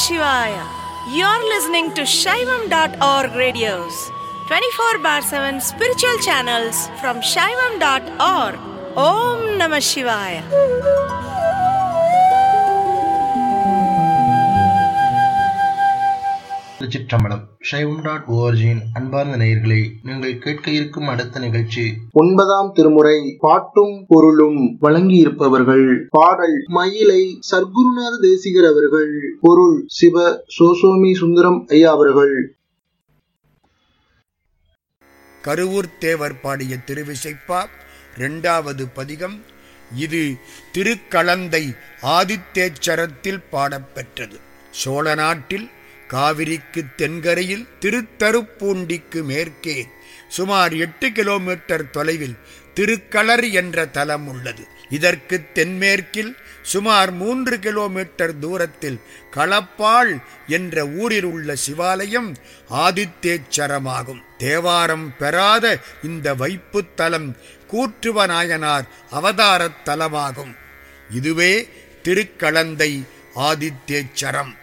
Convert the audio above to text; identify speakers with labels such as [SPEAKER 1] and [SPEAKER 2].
[SPEAKER 1] Shivaya. You're listening to Shaivam.org radios, 24 bar 7 spiritual channels from Shaivam.org. Om Namah Shivaya.
[SPEAKER 2] திருச்சிற்றம்பலம் சைவம் dot ஓஆர்ஜியின் அன்பார்ந்த நேயர்களே நீங்கள் கேட்க இருக்கும் அடுத்த நிகழ்ச்சி ஒன்பதாம் திருமுறை பாட்டும் பொருளும் வழங்கியிருப்பவர்கள் பாடல் மயிலை சர்க்குருநாத தேசிகர் அவர்கள் பொருள் சிவ சோசோமி சுந்தரம் ஐயா அவர்கள்
[SPEAKER 3] கருவூர் தேவர் பாடிய திருவிசைப்பா இரண்டாவது பதிகம் இது திருக்களந்தை ஆதித்தேச்சரத்தில் பாடப்பெற்றது சோழ நாட்டில் காவிரிக்கு தென்கரையில் திருத்தருப்பூண்டிக்கு மேற்கே சுமார் எட்டு கிலோமீட்டர் தொலைவில் திருக்களர் என்ற தலம் உள்ளது இதற்கு தென்மேற்கில் சுமார் மூன்று கிலோமீட்டர் தூரத்தில் களப்பாள் என்ற ஊரில் உள்ள சிவாலயம் ஆதித்தேச்சரமாகும் தேவாரம் பெறாத இந்த வைப்புத் தலம் கூற்றுவநாயனார் அவதாரத் தலமாகும் இதுவே திருக்களந்தை ஆதித்தேச்சரம்